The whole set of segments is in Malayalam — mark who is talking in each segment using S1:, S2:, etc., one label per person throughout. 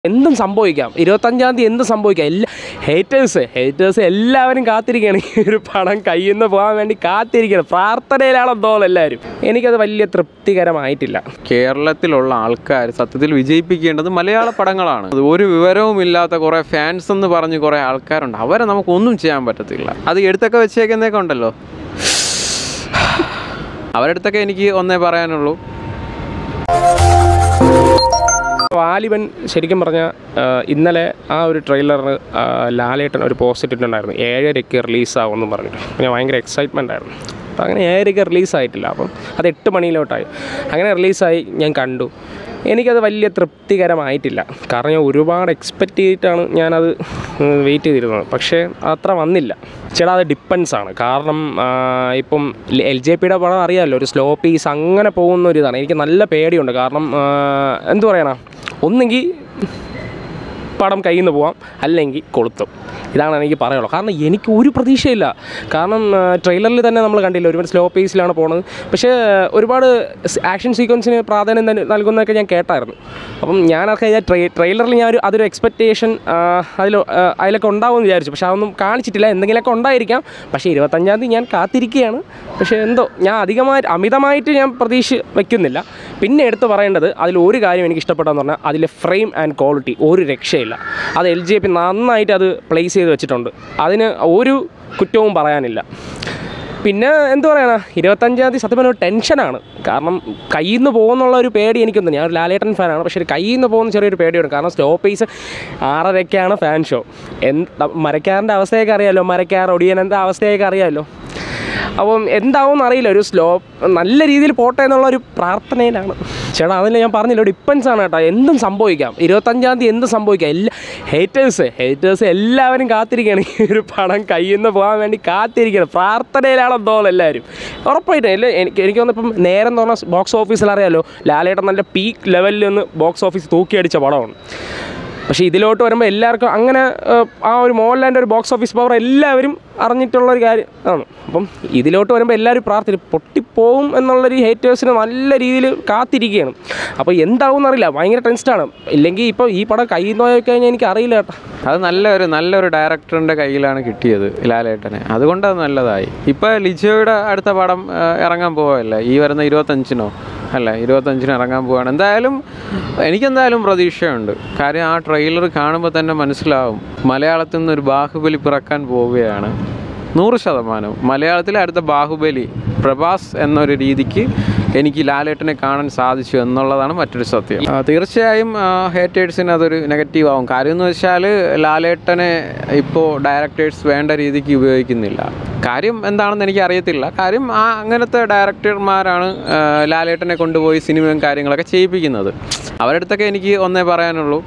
S1: എന്തും സംഭവിക്കാം ഇരുപത്തഞ്ചാം തീയതി എന്തും സംഭവിക്കാം എല്ലാ ഹേറ്റേഴ്സ് ഹേറ്റേഴ്സ് എല്ലാവരും കാത്തിരിക്കുകയാണ് ഈ ഒരു പണം കയ്യിൽ നിന്ന് പോകാൻ വേണ്ടി കാത്തിരിക്കുകയാണ് പ്രാർത്ഥനയിലാണെന്ന് തോന്നുന്നു എല്ലാവരും എനിക്കത് വലിയ തൃപ്തികരമായിട്ടില്ല
S2: കേരളത്തിലുള്ള ആൾക്കാർ സത്യത്തിൽ വിജയിപ്പിക്കേണ്ടത് മലയാള പടങ്ങളാണ് അത് ഒരു വിവരവും ഇല്ലാത്ത കുറേ ഫാൻസ് എന്ന് പറഞ്ഞ് കുറേ ആൾക്കാരുണ്ട് അവരെ നമുക്കൊന്നും ചെയ്യാൻ പറ്റത്തില്ല അത് എടുത്തൊക്കെ വെച്ചേക്കുന്നതൊക്കെ ഉണ്ടല്ലോ അവരടുത്തൊക്കെ എനിക്ക് ഒന്നേ പറയാനുള്ളൂ
S1: വാലിബൻ ശരിക്കും പറഞ്ഞാൽ ഇന്നലെ ആ ഒരു ട്രെയിലറിന് ലാലേട്ടൻ ഒരു പോസ്റ്റ് ഇട്ടിട്ടുണ്ടായിരുന്നു ഏഴരയ്ക്ക് റിലീസാവുമെന്ന് പറഞ്ഞിട്ട് അപ്പോൾ ഞാൻ ഭയങ്കര എക്സൈറ്റ്മെൻ്റ് ആയിരുന്നു അപ്പോൾ അങ്ങനെ ഏഴരയ്ക്ക് റിലീസായിട്ടില്ല അപ്പം അത് എട്ട് മണിയിലോട്ടായി അങ്ങനെ റിലീസായി ഞാൻ കണ്ടു എനിക്കത് വലിയ തൃപ്തികരമായിട്ടില്ല കാരണം ഞാൻ ഒരുപാട് എക്സ്പെക്റ്റ് ചെയ്തിട്ടാണ് ഞാനത് വെയിറ്റ് ചെയ്തിരുന്നത് പക്ഷേ അത്ര വന്നില്ല ചേട്ടാ അത് ഡിപ്പെൻസ് ആണ് കാരണം ആ, ഇപ്പം എൽ ജെ പിയുടെ പടം അറിയാമല്ലോ ഒരു സ്ലോ പീസ് അങ്ങനെ പോകുന്ന ഒരു ഇതാണ് എനിക്ക് നല്ല പേടിയുണ്ട് കാരണം ആ, എന്തു പറയണ ഒന്നെങ്കിൽ പടം കയ്യിൽ നിന്ന് പോവാം അല്ലെങ്കിൽ കൊളുത്തും ഇതാണ് എനിക്ക് പറയാനുള്ളൂ കാരണം എനിക്ക് ഒരു പ്രതീക്ഷയില്ല കാരണം ട്രെയിലറിൽ തന്നെ നമ്മൾ കണ്ടില്ല ഒരുപാട് സ്ലോ പേസിലാണ് പോണത് പക്ഷേ ഒരുപാട് ആക്ഷൻ സീക്വൻസിന് പ്രാധാന്യം തന്നെ നൽകുന്നതൊക്കെ ഞാൻ കേട്ടായിരുന്നു അപ്പം ഞാനൊക്കെ ഞാൻ ട്രൈ ട്രെയിലറിൽ ഞാൻ ഒരു അതൊരു എക്സ്പെക്റ്റേഷൻ അതിൽ അതിലൊക്കെ ഉണ്ടാവുമെന്ന് വിചാരിച്ചു പക്ഷേ അതൊന്നും കാണിച്ചിട്ടില്ല എന്തെങ്കിലുമൊക്കെ ഉണ്ടായിരിക്കാം പക്ഷേ ഇരുപത്തഞ്ചാം തീയതി ഞാൻ കാത്തിരിക്കുകയാണ് പക്ഷേ എന്തോ ഞാൻ അധികമായി അമിതമായിട്ട് ഞാൻ പ്രതീക്ഷ വയ്ക്കുന്നില്ല പിന്നെ എടുത്ത് പറയേണ്ടത് അതിൽ ഒരു കാര്യം എനിക്ക് ഇഷ്ടപ്പെട്ടതെന്ന് പറഞ്ഞാൽ അതിലെ ഫ്രെയിം ആൻഡ് ക്വാളിറ്റി ഒരു രക്ഷയില്ല അത് എൽ ജെ പി നന്നായിട്ട് അത് പ്ലേസ് ചെയ്ത് വെച്ചിട്ടുണ്ട് അതിന് ഒരു കുറ്റവും പറയാനില്ല പിന്നെ എന്ത് പറയാനാ ഇരുപത്തഞ്ചാം തീയതി സത്യം പറഞ്ഞാൽ ഒരു ടെൻഷനാണ് കാരണം കയ്യിൽ നിന്ന് പോകുന്നുള്ള ഒരു പേടി എനിക്കൊന്നും ഞാൻ ഒരു ലാലേട്ടൻ ഫാനാണ് പക്ഷേ ഒരു കയ്യിൽ നിന്ന് പോകുന്ന ചെറിയൊരു പേടിയുണ്ട് കാരണം സ്ലോ പേസ് ആറരയ്ക്കാണ് ഫാൻ ഷോ എന്ത് മരക്കാരൻ്റെ അവസ്ഥയൊക്കെ അറിയാമല്ലോ മരക്കാർ ഒടിയനൻ്റെ അവസ്ഥയൊക്കെ അറിയാമല്ലോ അപ്പം എന്താവും അറിയില്ല ഒരു സ്ലോ നല്ല രീതിയിൽ പോട്ടെ എന്നുള്ള ഒരു പ്രാർത്ഥനയിലാണ് ചേട്ടാ അതിൽ ഞാൻ പറഞ്ഞില്ല ഡിപ്പെൻസ് ആണ് കേട്ടോ എന്തും സംഭവിക്കാം ഇരുപത്തഞ്ചാം തീയതി എന്തും സംഭവിക്കാം എല്ലാ ഹേറ്റേഴ്സ് ഹേറ്റേഴ്സ് എല്ലാവരും കാത്തിരിക്കുകയാണ് ഈ ഒരു പണം കയ്യിൽ നിന്ന് പോകാൻ വേണ്ടി കാത്തിരിക്കുകയാണ് പ്രാർത്ഥനയിലാണെന്ന് തോന്നുന്നു എല്ലാവരും ഉറപ്പായിട്ടും ഇല്ല എനിക്ക് എനിക്ക് തോന്നുന്നു ഇപ്പം നേരം എന്ന് പറഞ്ഞാൽ ബോക്സ് ഓഫീസിൽ അറിയാമല്ലോ ലാലേട്ടൻ നല്ല പീക്ക് ലെവലിൽ നിന്ന് ബോക്സ് ഓഫീസ് തൂക്കിയടിച്ച പടമാണ് പക്ഷേ ഇതിലോട്ട് വരുമ്പോൾ എല്ലാവർക്കും അങ്ങനെ ഏഹ്, ആ ഒരു മോഹൻലാലിൻ്റെ ഒരു ബോക്സ് ഓഫീസ് പവർ എല്ലാവരും അറിഞ്ഞിട്ടുള്ള ഒരു കാര്യം ആണ് അപ്പം ഇതിലോട്ട് വരുമ്പോൾ എല്ലാവരും പ്രാർത്ഥിക്കും പൊട്ടിപ്പോവും എന്നുള്ളൊരു ഹേറ്റേഴ്സിന് നല്ല രീതിയിൽ കാത്തിരിക്കുകയാണ് അപ്പോൾ എന്താവും എന്നറിയില്ല ഭയങ്കര ടെൻസ്ഡാണ് ഇല്ലെങ്കിൽ ഇപ്പോൾ ഈ പടം കയ്യിൽ നിന്ന് പോയി കഴിഞ്ഞാൽ എനിക്ക് അറിയില്ല കേട്ടോ
S2: അത് നല്ലൊരു നല്ലൊരു ഡയറക്ടറിൻ്റെ കയ്യിലാണ് കിട്ടിയത് ലാലേട്ടനെ അതുകൊണ്ട് അത് നല്ലതായി ഇപ്പോൾ ലിജോയുടെ അടുത്ത പടം ആ, ഇറങ്ങാൻ പോവല്ലേ ഈ വരുന്ന ഇരുപത്തഞ്ചിനോ അല്ല ഇരുപത്തഞ്ചിന് ഇറങ്ങാൻ പോവാണ് എന്തായാലും എനിക്കെന്തായാലും പ്രതീക്ഷയുണ്ട് കാര്യം ആ ട്രെയിലർ കാണുമ്പോൾ തന്നെ മനസ്സിലാവും മലയാളത്തിൽ നിന്നൊരു ബാഹുബലി പിറക്കാൻ പോവുകയാണ് നൂറ് ശതമാനം മലയാളത്തിലെ അടുത്ത ബാഹുബലി പ്രഭാസ് എന്നൊരു രീതിക്ക് എനിക്ക് ലാലേട്ടനെ കാണാൻ സാധിച്ചു എന്നുള്ളതാണ് മറ്റൊരു സത്യം ആ, തീർച്ചയായും ഹേറ്റേഴ്സിന് അതൊരു നെഗറ്റീവ് ആവും കാര്യം എന്ന് വെച്ചാൽ ലാലേട്ടനെ ഇപ്പോൾ ഡയറക്ടേഴ്സ് വേണ്ട രീതിക്ക് ഉപയോഗിക്കുന്നില്ല കാര്യം എന്താണെന്ന് എനിക്ക് അറിയത്തില്ല കാര്യം ആ അങ്ങനത്തെ ഡയറക്ടർമാരാണ് ആ, ലാലേട്ടനെ കൊണ്ടുപോയി സിനിമയും കാര്യങ്ങളൊക്കെ ചെയ്യിപ്പിക്കുന്നത് അവരടുത്തൊക്കെ എനിക്ക് ഒന്നേ പറയാനുള്ളൂ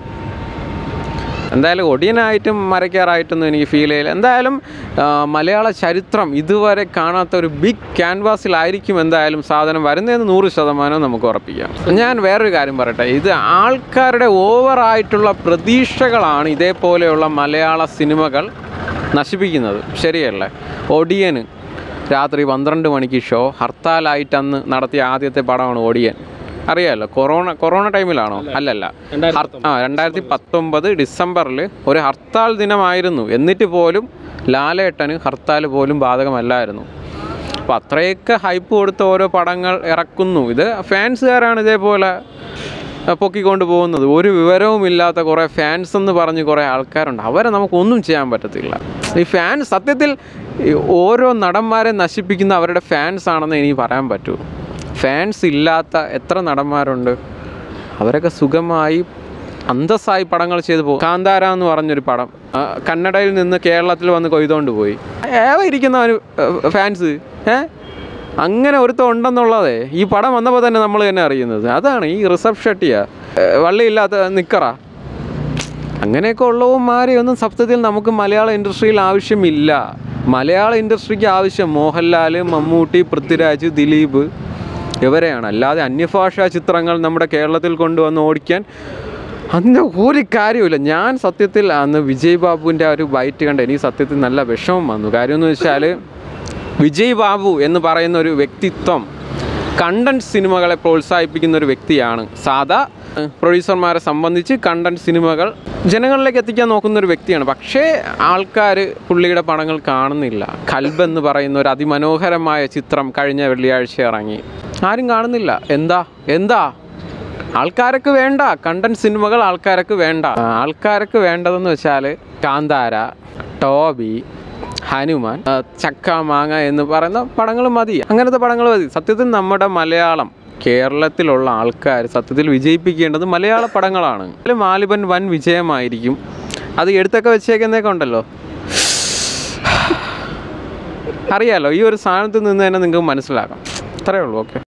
S2: എന്തായാലും ഒടിയനായിട്ടും മരക്കാറായിട്ടൊന്നും എനിക്ക് ഫീൽ ചെയ്യില്ല എന്തായാലും ആ, മലയാള ചരിത്രം ഇതുവരെ കാണാത്ത ഒരു ബിഗ് ക്യാൻവാസിലായിരിക്കും എന്തായാലും സാധനം വരുന്നതെന്ന് നൂറ് ശതമാനം നമുക്ക് ഉറപ്പിക്കാം ഞാൻ വേറൊരു കാര്യം പറയട്ടെ ഇത് ആൾക്കാരുടെ ഓവറായിട്ടുള്ള പ്രതീക്ഷകളാണ് ഇതേപോലെയുള്ള മലയാള സിനിമകൾ നശിപ്പിക്കുന്നത് ശരിയല്ലേ ഒടിയന് രാത്രി പന്ത്രണ്ട് മണിക്ക് ഷോ ഹർത്താലായിട്ട് അന്ന് നടത്തിയ ആദ്യത്തെ പടമാണ് ഒടിയൻ അറിയാമല്ലോ കൊറോണ കൊറോണ ടൈമിലാണോ അല്ലല്ല ഹർ- ആ രണ്ടായിരത്തി പത്തൊമ്പത് ഡിസംബറിൽ ഒരു ഹർത്താൽ ദിനമായിരുന്നു എന്നിട്ട് പോലും ലാലേട്ടന് ഹർത്താൽ പോലും ബാധകമല്ലായിരുന്നു അപ്പോൾ അത്രയൊക്കെ ഹൈപ്പ് കൊടുത്ത് ഓരോ പടങ്ങൾ ഇറക്കുന്നു ഇത് ഫാൻസുകാരാണ് ഇതേപോലെ അഹ് പൊക്കിക്കൊണ്ട് പോകുന്നത് ഒരു വിവരവും ഇല്ലാത്ത കുറേ ഫാൻസ് എന്ന് പറഞ്ഞ് കുറേ ആൾക്കാരുണ്ട് അവരെ നമുക്കൊന്നും ചെയ്യാൻ പറ്റത്തില്ല ഈ ഫാൻസ് സത്യത്തിൽ ഈ ഓരോ നടന്മാരെ നശിപ്പിക്കുന്ന അവരുടെ ഫാൻസ് ആണെന്ന് എനിക്ക് പറയാൻ പറ്റൂ ഫാൻസ് ഇല്ലാത്ത എത്ര നടന്മാരുണ്ട് അവരൊക്കെ സുഖമായി അന്തസ്സായി പടങ്ങൾ ചെയ്തു പോകും കാന്താര എന്ന് പറഞ്ഞൊരു പടം ആ, കന്നഡയിൽ നിന്ന് കേരളത്തിൽ വന്ന് കൊയ്തുകൊണ്ട് പോയി ഏവ ഇരിക്കുന്ന ഒരു ഫാൻസ് ഏ അങ്ങനെ ഒരുത്തം ഉണ്ടെന്നുള്ളതേ ഈ പടം വന്നപ്പോൾ തന്നെ നമ്മൾ തന്നെ അറിയുന്നത് അതാണ് ഈ ഋഷഭ് ഷെട്ടിയ വള്ളിയില്ലാത്ത നിക്കറ അങ്ങനെയൊക്കെ ഉള്ളവന്മാരെയൊന്നും സത്യത്തിൽ നമുക്ക് മലയാള ഇൻഡസ്ട്രിയിൽ ആവശ്യമില്ല മലയാള ഇൻഡസ്ട്രിക്ക് ആവശ്യം മോഹൻലാൽ മമ്മൂട്ടി പൃഥ്വിരാജ് ദിലീപ് ഇവരെയാണ് അല്ലാതെ അന്യഭാഷാ ചിത്രങ്ങൾ നമ്മുടെ കേരളത്തിൽ കൊണ്ടുവന്ന് ഓടിക്കാൻ അതിൻ്റെ ഒരു കാര്യമില്ല ഞാൻ സത്യത്തിൽ അന്ന് വിജയ് ബാബുവിൻ്റെ ആ ഒരു ബൈറ്റ് കണ്ട് എനിക്ക് സത്യത്തിൽ നല്ല വിഷമം വന്നു കാര്യം എന്ന് വെച്ചാൽ വിജയ് ബാബു എന്ന് പറയുന്ന ഒരു വ്യക്തിത്വം കണ്ടന്റ് സിനിമകളെ പ്രോത്സാഹിപ്പിക്കുന്ന ഒരു വ്യക്തിയാണ് സാധാ ഏഹ്, പ്രൊഡ്യൂസർമാരെ സംബന്ധിച്ച് കണ്ടന്റ് സിനിമകൾ ജനങ്ങളിലേക്ക് എത്തിക്കാൻ നോക്കുന്ന ഒരു വ്യക്തിയാണ് പക്ഷേ ആൾക്കാർ പുള്ളിയുടെ പടങ്ങൾ കാണുന്നില്ല കൽബ് എന്ന് പറയുന്ന ഒരു അതിമനോഹരമായ ചിത്രം കഴിഞ്ഞ വെള്ളിയാഴ്ച ഇറങ്ങി ആരും കാണുന്നില്ല എന്താ എന്താ ആൾക്കാർക്ക് വേണ്ട കണ്ടന്റ് സിനിമകൾ ആൾക്കാർക്ക് വേണ്ട ആ, ആൾക്കാർക്ക് വേണ്ടതെന്ന് വെച്ചാൽ കാന്താര ടോബി ഹനുമാൻ ആ, ചക്ക മാങ്ങ എന്ന് പറയുന്ന പടങ്ങൾ മതി അങ്ങനത്തെ പടങ്ങൾ മതി സത്യത്തിൽ നമ്മുടെ മലയാളം കേരളത്തിലുള്ള ആൾക്കാർ സത്യത്തിൽ വിജയിപ്പിക്കേണ്ടത് മലയാള പടങ്ങളാണ് അതിൽ മാലിബൻ വൻ വിജയമായിരിക്കും അത് എടുത്തൊക്കെ വെച്ചേക്കുന്നതൊക്കെ ഉണ്ടല്ലോ അറിയാലോ ഈ ഒരു സാധനത്തിൽ നിന്ന് തന്നെ നിങ്ങൾക്ക് മനസ്സിലാക്കാം അത്രയേ ഉള്ളൂ ഓക്കെ